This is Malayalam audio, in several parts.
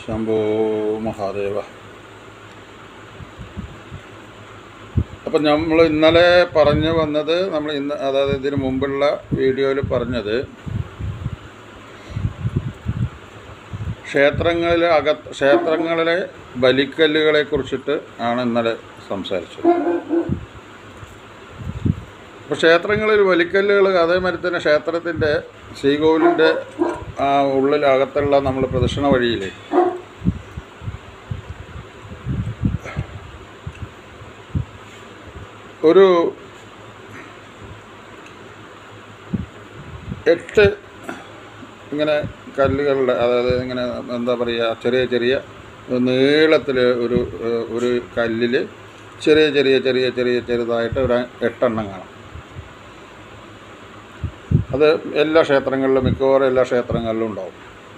ശംഭോ മഹാദേവ അപ്പം നമ്മൾ ഇന്നലെ പറഞ്ഞു വന്നത് നമ്മൾ ഇന്ന് അതായത് ഇതിന് മുമ്പുള്ള വീഡിയോയിൽ പറഞ്ഞത് ക്ഷേത്രങ്ങളിലെ അക ക്ഷേത്രങ്ങളിലെ ബലിക്കല്ലുകളെ കുറിച്ചിട്ട് ആണ് ഇന്നലെ സംസാരിച്ചത് അപ്പോൾ ക്ഷേത്രങ്ങളിൽ ബലിക്കല്ലുകൾ അതേമാതിരി തന്നെ ക്ഷേത്രത്തിൻ്റെ ശ്രീകോവിലിൻ്റെ ആ ഉള്ളിലകത്തുള്ള നമ്മൾ പ്രദക്ഷിണ വഴിയിൽ ഒരു എട്ട് ഇങ്ങനെ കല്ലുകളുടെ അതായത് ഇങ്ങനെ എന്താ പറയുക ചെറിയ ചെറിയ നീളത്തിൽ ഒരു ഏഹ്, ഒരു കല്ലിൽ ചെറിയ ചെറിയ ചെറിയ ചെറിയ ചെറുതായിട്ട് ഒരു എട്ടെണ്ണം കാണാം അത് എല്ലാ ക്ഷേത്രങ്ങളിലും മിക്കവാറും എല്ലാ ക്ഷേത്രങ്ങളിലും ഉണ്ടാവും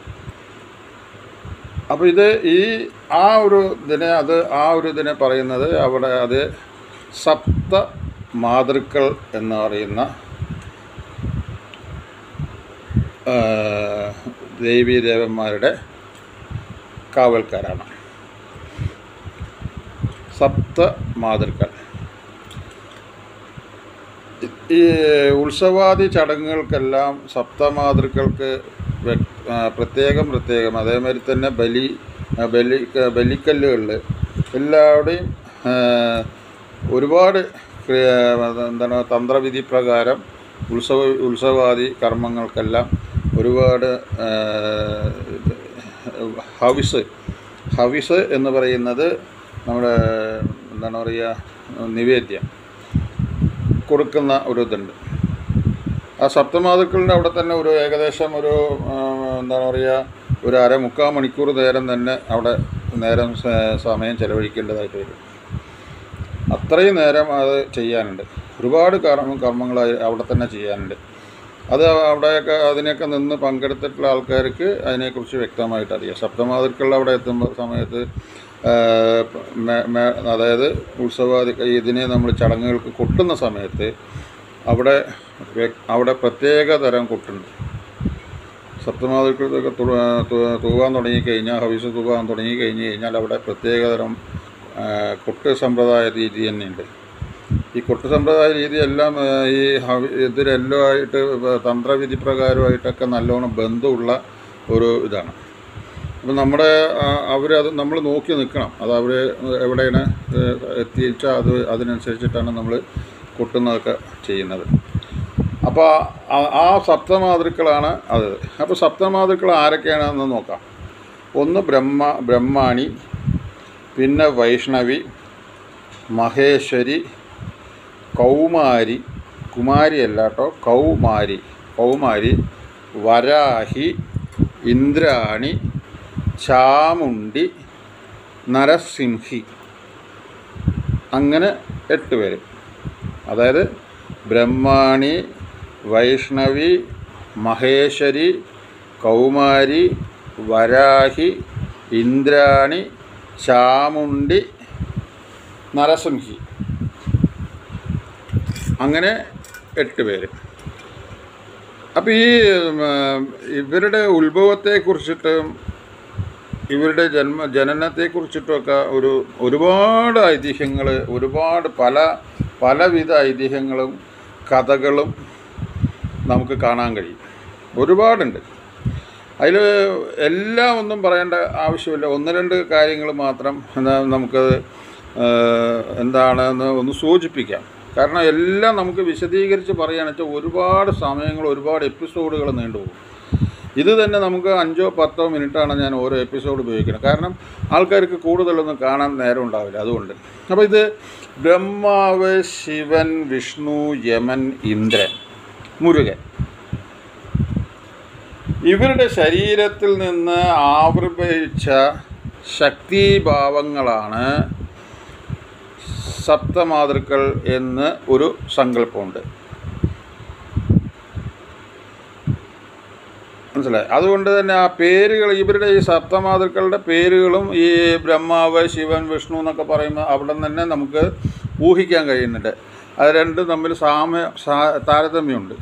അപ്പോൾ ഇത് ഈ ആ ഒരു ഇതിനെ അത് ആ ഒരു ഇതിനെ പറയുന്നത് അവിടെ അത് സപ്ത മാതൃക്കൾ എന്ന് പറയുന്ന ആ, ദേവീദേവന്മാരുടെ കാവൽക്കാരാണ് സപ്ത മാതൃക്കൾ ഈ ഉത്സവാദി ചടങ്ങുകൾക്കെല്ലാം സപ്തമാതൃക്കൾക്ക് വ്യ- ആ, പ്രത്യേകം പ്രത്യേകം അതേമാതിരി തന്നെ ബലി ആ, ബലി ബലിക്കല്ലുകളിൽ എല്ലാവരുടെയും ആ, ഒരുപാട് ക്രിയ- എന്താണ് തന്ത്രവിധി പ്രകാരം ഉത്സവ ഉത്സവാദി കർമ്മങ്ങൾക്കെല്ലാം ഒരുപാട് ആ, ഇത് ഹവിസ് ഹവിസ് എന്ന് പറയുന്നത് നമ്മുടെ എന്താണ് പറയുക നിവേദ്യം കൊടുക്കുന്ന ഒരു ഇതുണ്ട് ആ സപ്തമാതുക്കളുടെ അവിടെ തന്നെ ഒരു ഏകദേശം ഒരു ആ, എന്താണ് പറയുക ഒരു അര മുക്കാൽ മണിക്കൂർ നേരം തന്നെ അവിടെ നേരം സ- സമയം ചെലവഴിക്കേണ്ടതായിട്ട് വരും അത്രയും നേരം അത് ചെയ്യാനുണ്ട് ഒരുപാട് കർമ്മ കർമ്മങ്ങൾ അവിടെ തന്നെ ചെയ്യാനുണ്ട് അത് അവിടെയൊക്കെ അതിനൊക്കെ നിന്ന് പങ്കെടുത്തിട്ടുള്ള ആൾക്കാർക്ക് അതിനെക്കുറിച്ച് വ്യക്തമായിട്ട് അറിയാം സപ്തമാതിർക്കുള്ള അവിടെ എത്തുമ്പോൾ സമയത്ത് ആ, മേ- മേ- അതായത് ഉത്സവാദി ഇതിനെ നമ്മൾ ചടങ്ങുകൾക്ക് കൊട്ടുന്ന സമയത്ത് അവിടെ അവിടെ പ്രത്യേക തരം കൊട്ടുണ്ട് സപ്തമാതിർക്കൊക്കെ തൂവാൻ തുടങ്ങിക്കഴിഞ്ഞാൽ ഹവിസ് തൂവാൻ തുടങ്ങി കഴിഞ്ഞ് കഴിഞ്ഞാൽ അവിടെ പ്രത്യേകതരം ആ, കൊട്ട് സമ്പ്രദായ രീതി തന്നെയുണ്ട് ഈ കൊട്ട് സമ്പ്രദായ രീതിയെല്ലാം ആ, ഈ ഹവി ഇതിലെല്ലാം ആയിട്ട് തന്ത്രവിധി പ്രകാരമായിട്ടൊക്കെ നല്ലോണം ബന്ധമുള്ള ഒരു ഇതാണ് അപ്പം നമ്മുടെ അവരത് നമ്മൾ നോക്കി നിൽക്കണം അത് അവർ എവിടെയാണ് എത്തിച്ചാൽ അത് അതിനനുസരിച്ചിട്ടാണ് നമ്മൾ കൊട്ടുന്നതൊക്കെ ചെയ്യുന്നത് അപ്പോൾ ആ- ആ സപ്തമാതൃക്കളാണ് അത് അപ്പോൾ സപ്തമാതൃക്കൾ ആരൊക്കെയാണെന്ന് നോക്കാം ഒന്ന് ബ്രഹ്മ ബ്രഹ്മാണി പിന്നെ വൈഷ്ണവി മഹേശ്വരി കൗമാരി കുമാരി അല്ല കേട്ടോ കൗമാരി കൗമാരി വരാഹി ഇന്ദ്രാണി ചാമുണ്ടി നരസിംഹി അങ്ങനെ എട്ട് പേര് അതായത് ബ്രഹ്മാണി വൈഷ്ണവി മഹേശ്വരി കൗമാരി വരാഹി ഇന്ദ്രാണി ചാമുണ്ടി നരസിംഹി അങ്ങനെ എട്ട് പേര് അപ്പോൾ ഈ ഉം, ഇവരുടെ ഉത്ഭവത്തെക്കുറിച്ചിട്ട് ഇവരുടെ ജന്മ ജനനത്തെക്കുറിച്ചിട്ടൊക്കെ ഒരു ഒരുപാട് ഐതിഹ്യങ്ങൾ ഒരുപാട് പല പലവിധ ഐതിഹ്യങ്ങളും കഥകളും നമുക്ക് കാണാൻ കഴിയും ഒരുപാടുണ്ട് അതിൽ എല്ലാം ഒന്നും പറയേണ്ട ആവശ്യമില്ല ഒന്ന് രണ്ട് കാര്യങ്ങൾ മാത്രം എന്താ നമുക്കത് ആ, എന്താണെന്ന് ഒന്ന് സൂചിപ്പിക്കാം കാരണം എല്ലാം നമുക്ക് വിശദീകരിച്ച് പറയുകയാണെന്ന് വെച്ചാൽ ഒരുപാട് സമയങ്ങൾ ഒരുപാട് എപ്പിസോഡുകൾ നീണ്ടുപോകും ഇത് തന്നെ നമുക്ക് അഞ്ചോ പത്തോ മിനിറ്റാണ് ഞാൻ ഓരോ എപ്പിസോഡ് ഉപയോഗിക്കുന്നത് കാരണം ആൾക്കാർക്ക് കൂടുതലൊന്നും കാണാൻ നേരം ഉണ്ടാവില്ല അതുകൊണ്ട് അപ്പോൾ ഇത് ബ്രഹ്മാവ് ശിവൻ വിഷ്ണു യമൻ ഇന്ദ്രൻ മുരുകൻ ഇവരുടെ ശരീരത്തിൽ നിന്ന് ആവിർഭവിച്ച ശക്തിഭാവങ്ങളാണ് സപ്തമാതൃക്കൾ എന്ന് ഒരു സങ്കല്പമുണ്ട് മനസ്സിലായി അതുകൊണ്ട് തന്നെ ആ പേരുകൾ ഇവരുടെ ഈ സപ്തമാതൃക്കളുടെ പേരുകളും ഈ ബ്രഹ്മാവ് ശിവൻ വിഷ്ണു എന്നൊക്കെ പറയുമ്പോൾ അവിടെ നിന്ന് തന്നെ നമുക്ക് ഊഹിക്കാൻ കഴിയുന്നുണ്ട് അത് രണ്ടും തമ്മിൽ സാമ്യ സാ- താരതമ്യമുണ്ട്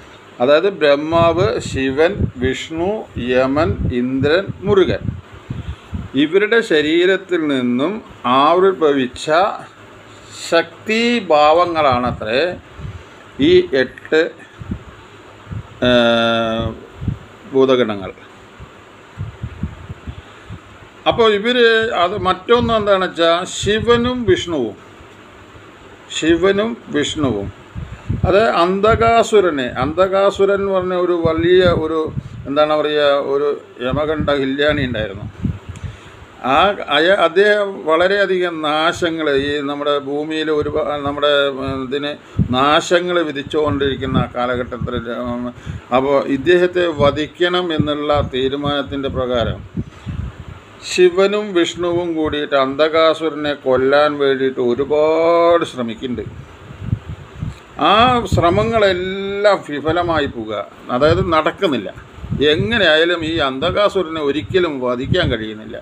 അതായത് ബ്രഹ്മാവ് ശിവൻ വിഷ്ണു യമൻ ഇന്ദ്രൻ മുരുകൻ ഇവരുടെ ശരീരത്തിൽ നിന്നും ആവിർഭവിച്ച ശക്തിഭാവങ്ങളാണത്രേ ഈ എട്ട് ആ, ഭൂതഗണങ്ങൾ അപ്പോൾ ഇവർ അത് മറ്റൊന്ന് എന്താണെന്ന് വെച്ചാൽ ശിവനും വിഷ്ണുവും ശിവനും വിഷ്ണുവും അത് അന്ധകാസുരനെ അന്ധകാസുരൻ എന്ന് പറഞ്ഞ ഒരു വലിയ ഒരു എന്താണ് പറയുക ഒരു യമകണ്ഠ ഹില്യാണി ഉണ്ടായിരുന്നു ആ അയ അദ്ദേഹം വളരെയധികം നാശങ്ങൾ ഈ നമ്മുടെ ഭൂമിയിൽ ഒരു നമ്മുടെ ഉം, ഇതിന് നാശങ്ങൾ വിധിച്ചുകൊണ്ടിരിക്കുന്ന കാലഘട്ടത്തിൽ ഉം, അപ്പോൾ ഇദ്ദേഹത്തെ വധിക്കണം എന്നുള്ള തീരുമാനത്തിൻ്റെ പ്രകാരം ശിവനും വിഷ്ണുവും കൂടിയിട്ട് അന്ധകാസുരനെ കൊല്ലാൻ വേണ്ടിയിട്ട് ഒരുപാട് ശ്രമിക്കുന്നുണ്ട് ആ ശ്രമങ്ങളെല്ലാം വിഫലമായി പോവുക അതായത് നടക്കുന്നില്ല എങ്ങനെയായാലും ഈ അന്ധകാസുരനെ ഒരിക്കലും വധിക്കാൻ കഴിയുന്നില്ല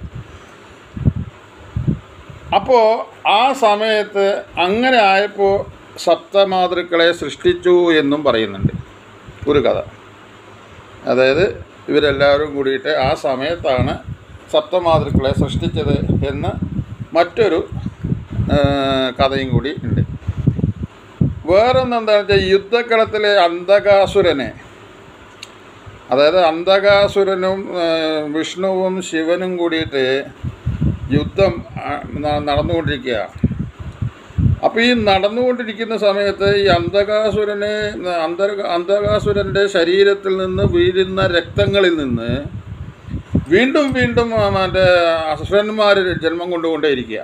അപ്പോൾ ആ സമയത്ത് അങ്ങനെ ആയപ്പോൾ സപ്തമാതൃക്കളെ സൃഷ്ടിച്ചു എന്നും പറയുന്നുണ്ട് ഒരു കഥ അതായത് ഇവരെല്ലാവരും കൂടിയിട്ട് ആ സമയത്താണ് സപ്തമാതൃക്കളെ സൃഷ്ടിച്ചത് എന്ന് മറ്റൊരു ആ, കഥയും കൂടി ഉണ്ട് വേറൊന്ന് എന്താണെന്ന് വെച്ചാൽ യുദ്ധക്കളത്തിലെ അന്ധകാസുരനെ അതായത് അന്ധകാസുരനും ആ, വിഷ്ണുവും ശിവനും കൂടിയിട്ട് യുദ്ധം ആ, ന- നടന്നുകൊണ്ടിരിക്കുക അപ്പോൾ ഈ നടന്നുകൊണ്ടിരിക്കുന്ന സമയത്ത് ഈ അന്ധകാസുരനെ അന്ധ അന്ധകാസുരൻ്റെ ശരീരത്തിൽ നിന്ന് വീഴുന്ന രക്തങ്ങളിൽ നിന്ന് വീണ്ടും വീണ്ടും ആ, മറ്റേ അസുരന്മാർ ജന്മം കൊണ്ടുകൊണ്ടേയിരിക്കുക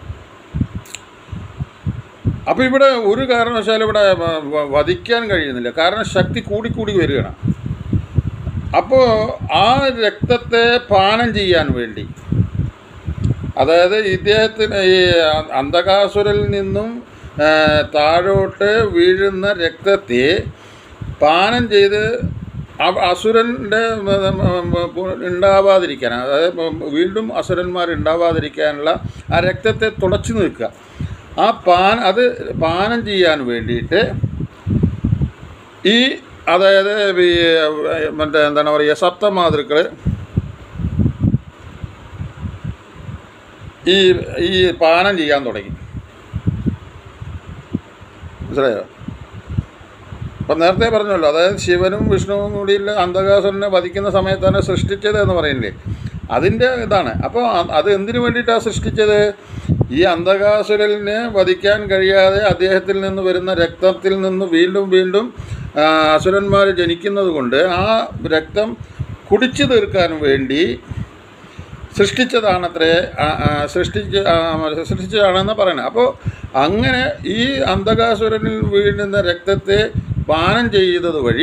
അപ്പോൾ ഇവിടെ ഒരു കാരണവശാലും ഇവിടെ വ- വ- വധിക്കാൻ കഴിയുന്നില്ല കാരണം ശക്തി കൂടിക്കൂടി വരികയാണ് അപ്പോൾ ആ രക്തത്തെ പാനം ചെയ്യാൻ വേണ്ടി അതായത് ഇദ്ദേഹത്തിന് ഈ അന്ധകാസുരിൽ നിന്നും ആ, താഴോട്ട് വീഴുന്ന രക്തത്തെ പാനം ചെയ്ത് അ- അസുരൻ്റെ ഉണ്ടാവാതിരിക്കാൻ അതായത് വീണ്ടും അസുരന്മാർ ഉണ്ടാവാതിരിക്കാനുള്ള ആ രക്തത്തെ തുടച്ചു നിൽക്കുക ആ പാൻ അത് പാനം ചെയ്യാൻ വേണ്ടിയിട്ട് ഈ അതായത് ഈ മറ്റേ എന്താണ് പറയുക സപ്തമാതൃക്കൾ ഈ ഈ പാനം ചെയ്യാൻ തുടങ്ങി മനസ്സിലായോ അപ്പം നേരത്തെ പറഞ്ഞല്ലോ അതായത് ശിവനും വിഷ്ണുവും കൂടിയുള്ള അന്ധകാസുരനെ വധിക്കുന്ന സമയത്താണ് സൃഷ്ടിച്ചത് എന്ന് പറയുന്നില്ലേ അതിൻ്റെ ഇതാണ് അപ്പോൾ അ- അത് എന്തിനു വേണ്ടിയിട്ടാണ് സൃഷ്ടിച്ചത് ഈ അന്ധകാസുരനെ വധിക്കാൻ കഴിയാതെ അദ്ദേഹത്തിൽ നിന്ന് വരുന്ന രക്തത്തിൽ നിന്ന് വീണ്ടും വീണ്ടും ആ, അസുരന്മാർ ജനിക്കുന്നത് കൊണ്ട് ആ രക്തം കുടിച്ചു തീർക്കാൻ വേണ്ടി സൃഷ്ടിച്ചതാണത്രേ ആ, ആ, സൃഷ്ടിച്ച് ആ, സൃഷ്ടിച്ചതാണെന്ന് പറയുന്നത് അപ്പോൾ അങ്ങനെ ഈ അന്ധകാസുരനിൽ വീഴുന്ന രക്തത്തെ പാനം ചെയ്തത് വഴി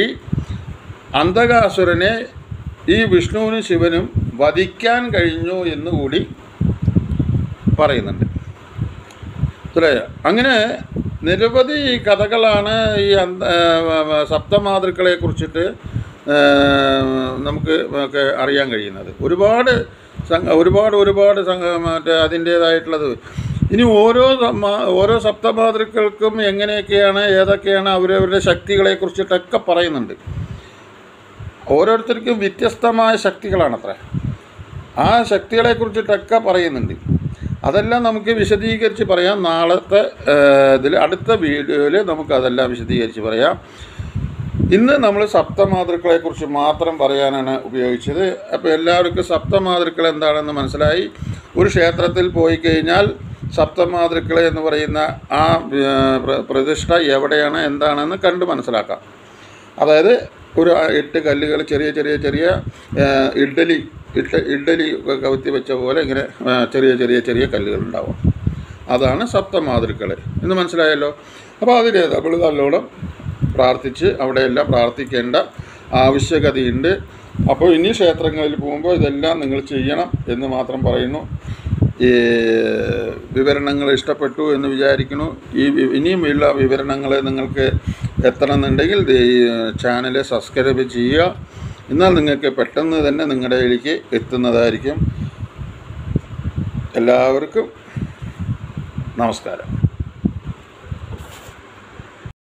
അന്ധകാസുരനെ ഈ വിഷ്ണുവിനും ശിവനും വധിക്കാൻ കഴിഞ്ഞു എന്നുകൂടി പറയുന്നുണ്ട് മനസ്സിലായോ അങ്ങനെ നിരവധി കഥകളാണ് ഈ അന്ത ആ, സപ്തമാതൃക്കളെ കുറിച്ചിട്ട് ആ, നമുക്ക് ഒക്കെ അറിയാൻ കഴിയുന്നത് ഒരുപാട് സംഘ ഒരുപാട് ഒരുപാട് സംഘ മറ്റേ അതിൻ്റേതായിട്ടുള്ളത് ഇനി ഓരോ സമ്മ- ഓരോ സപ്തമാതൃക്കൾക്കും എങ്ങനെയൊക്കെയാണ് ഏതൊക്കെയാണ് അവരവരുടെ ശക്തികളെ കുറിച്ചിട്ടൊക്കെ പറയുന്നുണ്ട് ഓരോരുത്തർക്കും വ്യത്യസ്തമായ ശക്തികളാണത്രേ ആ ശക്തികളെ കുറിച്ചിട്ടൊക്കെ പറയുന്നുണ്ട് അതെല്ലാം നമുക്ക് വിശദീകരിച്ച് പറയാം നാളത്തെ ഇതിൽ അടുത്ത വീഡിയോയിൽ നമുക്ക് അതെല്ലാം വിശദീകരിച്ച് പറയാം ഇന്ന് നമ്മൾ സപ്തമാതൃക്കളെക്കുറിച്ച് മാത്രം പറയാനാണ് ഉപയോഗിച്ചത് അപ്പോൾ എല്ലാവർക്കും സപ്തമാതൃക്കൾ എന്താണെന്ന് മനസ്സിലായി ഒരു ക്ഷേത്രത്തിൽ പോയി കഴിഞ്ഞാൽ സപ്തമാതൃക്കൾ എന്ന് പറയുന്ന ആ ഏ, പ്ര- പ്രതിഷ്ഠ എവിടെയാണ് എന്താണെന്ന് കണ്ട് മനസ്സിലാക്കാം അതായത് ഒരു എട്ട് കല്ലുകൾ ചെറിയ ചെറിയ ചെറിയ ഏ, ഇഡ്ഡലി ഇട്ട ഇഡ്ഡലി കവുത്തി വെച്ച പോലെ ഇങ്ങനെ ഏ, ചെറിയ ചെറിയ ചെറിയ കല്ലുകൾ ഉണ്ടാവും അതാണ് സപ്തമാതൃക്കൾ എന്ന് മനസ്സിലായല്ലോ അപ്പോൾ അതിൽ നമ്മൾ നല്ലോണം പ്രാർത്ഥിച്ച് അവിടെയെല്ലാം പ്രാർത്ഥിക്കേണ്ട ആവശ്യകതയുണ്ട് അപ്പോൾ ഇനി ക്ഷേത്രങ്ങളിൽ പോകുമ്പോൾ ഇതെല്ലാം നിങ്ങൾ ചെയ്യണം എന്ന് മാത്രം പറയുന്നു ഈ വിവരണങ്ങൾ ഇഷ്ടപ്പെട്ടു എന്ന് വിചാരിക്കുന്നു ഈ വി- ഇനിയുമുള്ള വിവരണങ്ങൾ നിങ്ങൾക്ക് എത്തണമെന്നുണ്ടെങ്കിൽ ദേ ഈ ചാനൽ സബ്സ്ക്രൈബ് ചെയ്യുക എന്നാൽ നിങ്ങൾക്ക് പെട്ടെന്ന് തന്നെ നിങ്ങളുടെ കയ്യിലേക്ക് എത്തുന്നതായിരിക്കും എല്ലാവർക്കും നമസ്കാരം